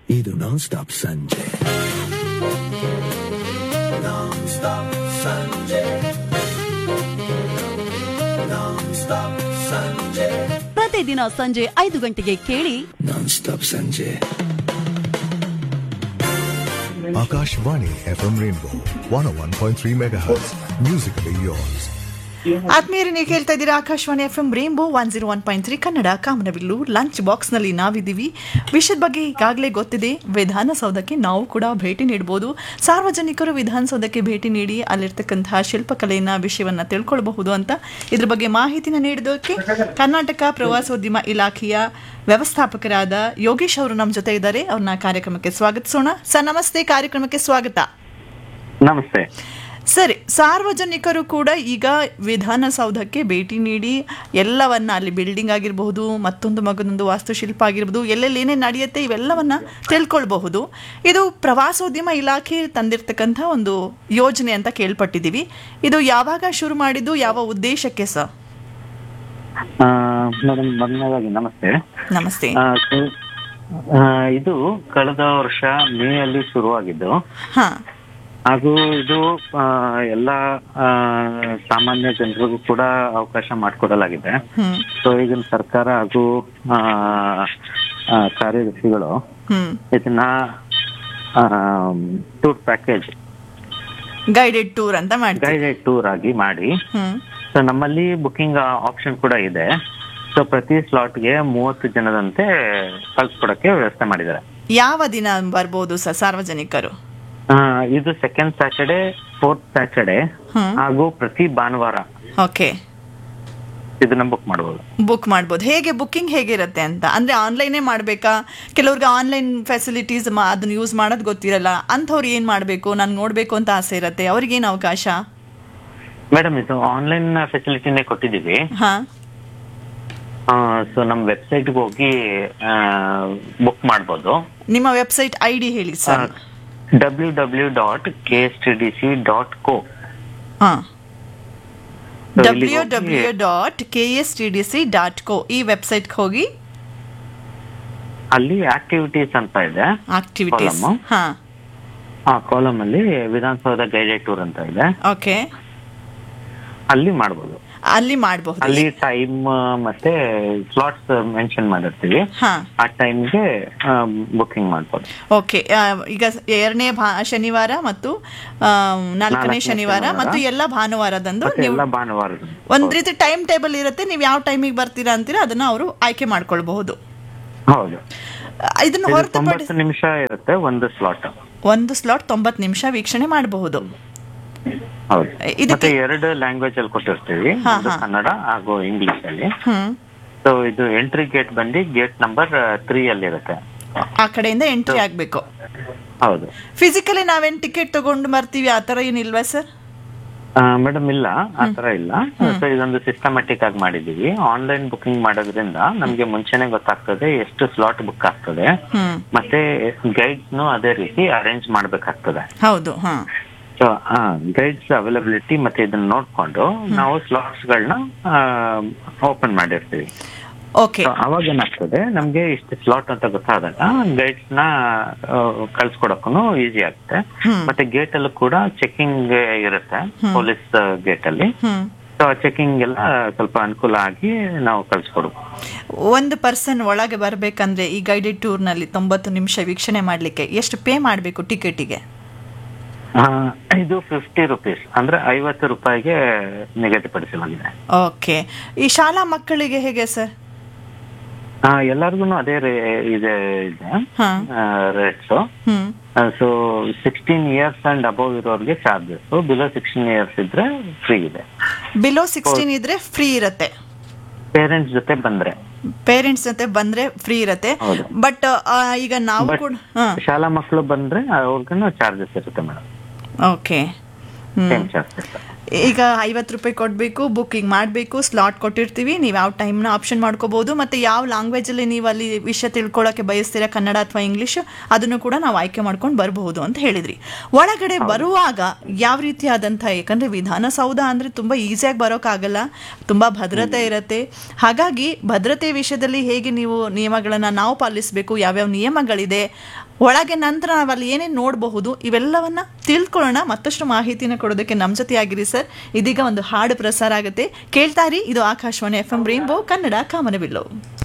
ಇದು ನಾನ್ ಸ್ಟಾಪ್ ಸಂಜೆ ನಾನ್ ಸ್ಟಾಪ್ ಸಂಜೆ ನಾನ್ ಸ್ಟಾಪ್ ಸಂಜೆ ಪ್ರತಿದಿನ ಸಂಜೆ ಐದು ಗಂಟೆಗೆ ಕೇಳಿ ನಾನ್ ಸ್ಟಾಪ್ ಸಂಜೆ Akashvani FM Rainbow 101.3 MHz. Musically yours. ಆತ್ಮೀಯರೇ ನೀವು ಕೇಳ್ತಾ ಇದ್ದೀರಾ Akashvani F M rainbow one zero one point three Kannada ಕಾಮನಬಿಲ್ಲು ಲಂಚ್ ಬಾಕ್ಸ್ನಲ್ಲಿ ನಾವಿದ್ದೀವಿ ವಿಷಯದ ಬಗ್ಗೆ ಈಗಾಗಲೇ ಗೊತ್ತಿದೆ ವಿಧಾನಸೌಧಕ್ಕೆ ನಾವು ಕೂಡ ಭೇಟಿ ನೀಡಬಹುದು ಸಾರ್ವಜನಿಕರು ವಿಧಾನಸೌಧಕ್ಕೆ ಭೇಟಿ ನೀಡಿ ಅಲ್ಲಿರ್ತಕ್ಕಂತಹ ಶಿಲ್ಪಕಲೆಯನ್ನ ವಿಷಯವನ್ನ ತಿಳ್ಕೊಳ್ಬಹುದು ಅಂತ ಇದ್ರ ಬಗ್ಗೆ ಮಾಹಿತಿನ ನೀಡೋದಕ್ಕೆ ಕರ್ನಾಟಕ ಪ್ರವಾಸೋದ್ಯಮ ಇಲಾಖೆಯ ವ್ಯವಸ್ಥಾಪಕರಾದ ಯೋಗೇಶ್ ಅವರು ನಮ್ಮ ಜೊತೆ ಇದ್ದಾರೆ ಅವ್ರನ್ನ ಕಾರ್ಯಕ್ರಮಕ್ಕೆ ಸ್ವಾಗತಿಸೋಣ ಸರ್ ನಮಸ್ತೆ ಕಾರ್ಯಕ್ರಮಕ್ಕೆ ಸ್ವಾಗತ ನಮಸ್ತೆ ಸರಿ ಸಾರ್ವಜನಿಕರು ಕೂಡ ಈಗ ವಿಧಾನಸೌಧಕ್ಕೆ ಭೇಟಿ ನೀಡಿ ಎಲ್ಲವನ್ನ ಅಲ್ಲಿ ಬಿಲ್ಡಿಂಗ್ ಆಗಿರಬಹುದು ಮತ್ತೊಂದು ಮಗದೊಂದು ವಾಸ್ತುಶಿಲ್ಪ ಆಗಿರ್ಬೋದು ಎಲ್ಲೆಲ್ಲಿ ಏನೇನು ನಡೆಯುತ್ತೆ ಇವೆಲ್ಲವನ್ನ ತಿಳ್ಕೊಳ್ಬಹುದು ಇದು ಪ್ರವಾಸೋದ್ಯಮ ಇಲಾಖೆ ತಂದಿರ್ತಕ್ಕಂಥ ಒಂದು ಯೋಜನೆ ಅಂತ ಕೇಳ್ಪಟ್ಟಿದ್ದೀವಿ ಇದು ಯಾವಾಗ ಶುರು ಮಾಡಿದ್ದು ಯಾವ ಉದ್ದೇಶಕ್ಕೆ ಸರ್ ಮೇಡಮ್ ಮೊದಲನೇದಾಗಿ ನಮಸ್ತೆ ನಮಸ್ತೆ ಆ, ಸೊ- ಆ, ಇದು ಕಳೆದ ವರ್ಷ ಮೇ ಅಲ್ಲಿ ಶುರುವಾಗಿದ್ದು ಹಾ ಹಾಗೂ ಇದು ಆ, ಎಲ್ಲ ಆ, ಸಾಮಾನ್ಯ ಜನರಿಗೂ ಕೂಡ ಅವಕಾಶ ಮಾಡಿಕೊಡಲಾಗಿದೆ ಹ್ಮ್ ಸೊ ಈಗಿನ ಸರ್ಕಾರ ಹಾಗೂ ಆ, ಆ, ಕಾರ್ಯದರ್ಶಿಗಳು ಹ್ಮ್ ಇದನ್ನ ಟೂರ್ ಪ್ಯಾಕೇಜ್ ಗೈಡೆಡ್ ಟೂರ್ ಅಂತ ಮಾಡ್ತೀವಿ ಗೈಡೆಡ್ ಟೂರ್ ಆಗಿ ಮಾಡಿ ಹ್ಮ್ ಸೊ ನಮ್ಮಲ್ಲಿ ಬುಕಿಂಗ್ ಆಪ್ಷನ್ ಕೂಡ ಇದೆ ಸೊ ಪ್ರತಿ ಸ್ಲಾಟ್ಗೆ ಮೂವತ್ತು ಜನದಂತೆ ಕಳ್ಸ್ಕೊಡಕ್ಕೆ ವ್ಯವಸ್ಥೆ ಮಾಡಿದ್ದಾರೆ ಯಾವ ದಿನ ಬರ್ಬೋದು ಸರ್ ಸಾರ್ವಜನಿಕರು ಆ, ಇದು second Saturday fourth Saturday hmm ಹಾಗೂ ಪ್ರತಿ ಭಾನುವಾರ ಓಕೆ ಇದನ್ನ ಬುಕ್ ಮಾಡಬಹುದು ಬುಕ್ ಮಾಡ್ಬೋದು ಹೇಗೆ ಬುಕ್ಕಿಂಗ್ ಹೇಗಿರುತ್ತೆ ಅಂತ ಅಂದ್ರೆ ಆನ್ಲೈನೇ ಮಾಡಬೇಕಾ ಕೆಲವ್ರಿಗೆ ಆನ್ಲೈನ್ ಫೆಸಿಲಿಟೀಸ್ ಅದನ್ನ ಯೂಸ್ ಮಾಡೋದು ಗೊತ್ತಿರಲ್ಲ ಅಂಥವ್ರು ಏನು ಮಾಡಬೇಕು ನಾನು ನೋಡಬೇಕು ಅಂತ ಆಸೆ ಇರುತ್ತೆ ಅವ್ರಿಗೇನು ಅವಕಾಶ ಮೇಡಮ್ ಇದು ಆನ್ಲೈನ್ ಫೆಸಿಲಿಟಿನೇ ಕೊಟ್ಟಿದ್ದೀವಿ ಹಾಂ ಸೊ ನಮ್ಮ ವೆಬ್ಸೈಟ್ಗೆ ಹೋಗಿ ಬುಕ್ ಮಾಡ್ಬೋದು ನಿಮ್ಮ ವೆಬ್ಸೈಟ್ ಐ ಡಿ ಹೇಳಿ sir W W dot K S T D C dot co ಹಾಂ So, ಡಬ್ಲ್ಯೂ ಇಲ್ಲಿಗೆ ಹೋಗಿ- W dot K S T D C dot co ಈ ವೆಬ್ಸೈಟ್ಗೆ ಹೋಗಿ ಅಲ್ಲಿ ಆಕ್ಟಿವಿಟೀಸ್ ಅಂತ ಇದೆ ಆಕ್ಟಿವಿಟೀಸ್ Column. ಹಾಂ ಆ ಕಾಲಮ್ ಅಲ್ಲಿ ವಿಧಾನಸೌಧ ಗೈಡೆಡ್ ಟೂರ್ ಅಂತ ಇದೆ ಓಕೆ ಅಲ್ಲಿ ಮಾಡ್ಬೋದು ಅಲ್ಲಿ ಮಾಡಬಹುದು ಅಲ್ಲಿ ಟೈಮ್ ಮತ್ತೆ ಸ್ಲಾಟ್ಸ್ ಮೆನ್ಷನ್ ಮಾಡಿರ್ತೀವಿ ಹಾಂ ಆ ಟೈಮ್ಗೆ ಬುಕಿಂಗ್ ಮಾಡ್ಬೋದು ಓಕೆ ಆ, ಈಗ ಎರಡನೇ ಭಾ ಶನಿವಾರ ಮತ್ತು ಆ, ನಾಲ್ಕನೇ ನಾಲ್ಕನೇ ಶನಿವಾರ ಶನಿವಾರ. ಮತ್ತು ಎಲ್ಲ ಭಾನುವಾರದಂದು ಮತ್ತೆ ನೀವು ಎಲ್ಲ ಭಾನುವಾರ ಒಂದ್ ರೀತಿ ಟೈಮ್ ಟೇಬಲ್ ಇರುತ್ತೆ ನೀವು ಯಾವ ಟೈಮಿಗೆ ಬರ್ತೀರಾ ಅಂತೀರಾ ಅದನ್ನ ಅವರು ಆಯ್ಕೆ ಮಾಡ್ಕೊಳ್ಬಹುದು ಹೌದು ಆ, ಇದನ್ನ ಇದು ಹೊರತುಪಡಿಸಿ ತೊಂಬತ್ತು ನಿಮಿಷ ಇರುತ್ತೆ ಒಂದು ಸ್ಲಾಟ್ ಒಂದು ಸ್ಲಾಟ್ ತೊಂಬತ್ತು ನಿಮಿಷ ವೀಕ್ಷಣೆ ಮಾಡಬಹುದು ಹೌದು ಇದಕ್ಕೆ- ಮತ್ತೆ ಎರಡು ಲ್ಯಾಂಗ್ವೇಜ್ ಅಲ್ಲಿ ಕೊಟ್ಟಿರ್ತೀವಿ ಹಾ, ಒಂದು ಹಾ. ಕನ್ನಡ ಹಾಗೂ ಇಂಗ್ಲಿಷ್ ಅಲ್ಲಿ ಹ್ಮ್ ಸೊ ಇದು ಎಂಟ್ರಿ ಗೇಟ್ ಬಂದು ಗೇಟ್ ನಂಬರ್ ತ್ರೀ ಅಲ್ಲಿ ಇರುತ್ತೆ ಆ ಕಡೆಯಿಂದ ಎಂಟ್ರಿ ಆಗ್ಬೇಕು ಹೌದು ಫಿಸಿಕಲಿ ನಾವೇನ್ ಟಿಕೆಟ್ ತಗೊಂಡು ಬರ್ತೀವಿ ಆ ತರ ಏನಿಲ್ವಾ ಸರ್ ಮೇಡಮ್ ಇಲ್ಲ ಆತರ ಇಲ್ಲ ಸೊ ಇದೊಂದು ಸಿಸ್ಟಮ್ಯಾಟಿಕ್ ಆಗಿ ಮಾಡಿದೀವಿ ಆನ್ಲೈನ್ ಬುಕಿಂಗ್ ಮಾಡೋದ್ರಿಂದ ನಮ್ಗೆ ಮುಂಚೆನೆ ಗೊತ್ತಾಗ್ತದೆ ಎಷ್ಟು ಸ್ಲಾಟ್ ಬುಕ್ ಆಗ್ತದೆ ಹ್ಮ್ ಮತ್ತೆ ಗೈಡ್ಸ್ ನು ಅದೇ ರೀತಿ ಅರೇಂಜ್ ಮಾಡ್ಬೇಕಾಗ್ತದೆ ಹೌದು ಹಾ ಸೊ ಗೈಡ್ಸ್ ಅವೈಲಬಿಲಿಟಿ ಮತ್ತೆ ಇದನ್ನ ನೋಡ್ಕೊಂಡು ನಾವು ಸ್ಲಾಟ್ಸ್ ಗಳನ್ನ ಓಪನ್ ಮಾಡಿರ್ತೀವಿ ಓಕೆ So, ಅವಾಗ ಏನಾಗ್ತದೆ ನಮ್ಗೆ ಇಷ್ಟು ಸ್ಲಾಟ್ ಅಂತ ಗೊತ್ತಾದಾಗ ಗೈಡ್ಸ್ ನ ಕಳ್ಸ್ಕೊಡಕ್ಕೂ ಈಸಿ ಆಗುತ್ತೆ ಹ್ಮ್. ಮತ್ತೆ ಗೇಟ್ ಅಲ್ಲೂ ಕೂಡ ಚೆಕಿಂಗ್ ಇರುತ್ತೆ ಪೊಲೀಸ್ ಗೇಟ್ ಅಲ್ಲಿ ಹ್ಮ್ ಸೊ ಚೆಕಿಂಗ್ ಎಲ್ಲ ಸ್ವಲ್ಪ ಅನುಕೂಲ ಆಗಿ ನಾವು ಕಳ್ಸ್ಕೊಡ್ಬೋದು ಒಂದು ಪರ್ಸನ್ ಒಳಗೆ ಬರ್ಬೇಕಂದ್ರೆ ಈ ಗೈಡೆಡ್ ಟೂರ್ ನಲ್ಲಿ ತೊಂಬತ್ತು ನಿಮಿಷ ವೀಕ್ಷಣೆ ಮಾಡ್ಲಿಕ್ಕೆ ಎಷ್ಟು ಪೇ ಮಾಡಬೇಕು ಟಿಕೆಟಿಗೆ ಆ, ಇದು ಫಿಫ್ಟಿ ರುಪೀಸ್ ಅಂದ್ರೆ ಐವತ್ತು ರೂಪಾಯಿಗೆ ನಿಗದಿಪಡಿಸಲಾಗಿದೆ ಓಕೆ ಈ ಶಾಲಾ ಮಕ್ಕಳಿಗೆ ಹೇಗೆ ಸರ್ ಎಲ್ಲರಿಗೂ ಅದೇ ರೇ- ಇದೆ ಇದೆ ಹಾ rates hmm so sixteen years and above ಇರೋರಿಗೆ ಚಾರ್ಜಸ್ ಬಿಲೋ ಸಿಕ್ಸ್ಟೀನ್ ಇಯರ್ಸ್ ಇದ್ರೆ ಫ್ರೀ ಇದೆ ಬಿಲೋ ಸಿಕ್ಸ್ಟೀನ್ ಇದ್ರೆ ಫ್ರೀ ಇರತ್ತೆ ಪೇರೆಂಟ್ಸ್ ಜೊತೆ ಬಂದ್ರೆ ಪೇರೆಂಟ್ಸ್ ಜೊತೆ ಬಂದ್ರೆ ಫ್ರೀ ಇರತ್ತೆ ಹೌದು. ಬಟ್ ಈಗ ನಾವು ಬಟ್ ಕೂಡ ಹಾ ಶಾಲಾ ಮಕ್ಕಳು ಬಂದ್ರೆ ಅವ್ರಿಗೂ ಚಾರ್ಜಸ್ ಇರುತ್ತೆ madam okay hmm same charges ಈಗ ಐವತ್ತು ರೂಪಾಯಿ ಕೊಡಬೇಕು ಬುಕ್ಕಿಂಗ್ ಮಾಡಬೇಕು ಸ್ಲಾಟ್ ಕೊಟ್ಟಿರ್ತೀವಿ ನೀವು ಯಾವ ಟೈಮ್ನ ಆಪ್ಷನ್ ಮಾಡ್ಕೋಬಹುದು ಮತ್ತು ಯಾವ ಲ್ಯಾಂಗ್ವೇಜಲ್ಲಿ ನೀವು ಅಲ್ಲಿ ವಿಷಯ ತಿಳ್ಕೊಳ್ಳೋಕೆ ಬಯಸ್ತೀರಾ ಕನ್ನಡ ಅಥವಾ ಇಂಗ್ಲೀಷ್ ಅದನ್ನು ಕೂಡ ನಾವು ಆಯ್ಕೆ ಮಾಡ್ಕೊಂಡು ಬರಬಹುದು ಅಂತ ಹೇಳಿದ್ರಿ ಒಳಗಡೆ ಬರುವಾಗ ಯಾವ ರೀತಿಯಾದಂಥ ಯಾಕಂದರೆ ವಿಧಾನಸೌಧ ಅಂದರೆ ತುಂಬ ಈಸಿಯಾಗಿ ಬರೋಕ್ಕಾಗಲ್ಲ ತುಂಬ ಭದ್ರತೆ ಇರುತ್ತೆ ಹಾಗಾಗಿ ಭದ್ರತೆ ವಿಷಯದಲ್ಲಿ ಹೇಗೆ ನೀವು ನಿಯಮಗಳನ್ನು ನಾವು ಪಾಲಿಸಬೇಕು ಯಾವ್ಯಾವ ನಿಯಮಗಳಿದೆ ಒಳಗೆ ನಂತರ ನಾವು ಅಲ್ಲಿ ಏನೇನು ನೋಡಬಹುದು ಇವೆಲ್ಲವನ್ನ ತಿಳ್ಕೊಳ್ಳೋಣ ಮತ್ತಷ್ಟು ಮಾಹಿತಿನ ಕೊಡೋದಕ್ಕೆ ನಮ್ಮ ಜೊತೆ ಆಗಿರಿ ಸರ್ ಇದೀಗ ಒಂದು ಹಾಡು ಪ್ರಸಾರ ಆಗುತ್ತೆ ಕೇಳ್ತಾರಿ ಇದು Akashvani F M rainbow Kannada ಕಾಮನಬಿಲ್ಲು